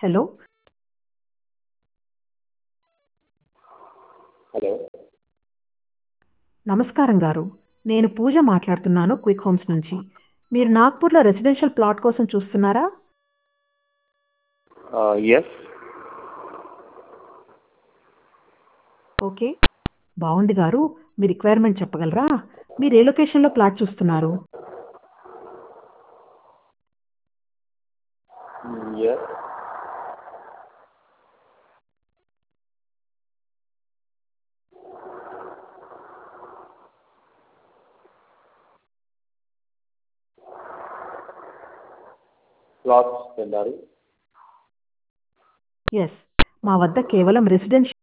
hello hello నమస్కారం గారు నేను పూజ మాట్లాడుతున్నాను క్విక్ హోమ్స్ నుంచి మీరు నాగ్పూర్లో రెసిడెన్షియల్ ప్లాట్ కోసం చూస్తున్నారా ఎస్ ఓకే బాగుంది గారు మీ రిక్వైర్మెంట్ చెప్పగలరా మీరు ఏ లొకేషన్లో ప్లాట్ చూస్తున్నారు ఎస్ ప్లాట్స్ వెళ్ళారు ఎస్ మా వద్ద కేవలం రెసిడెన్షియల్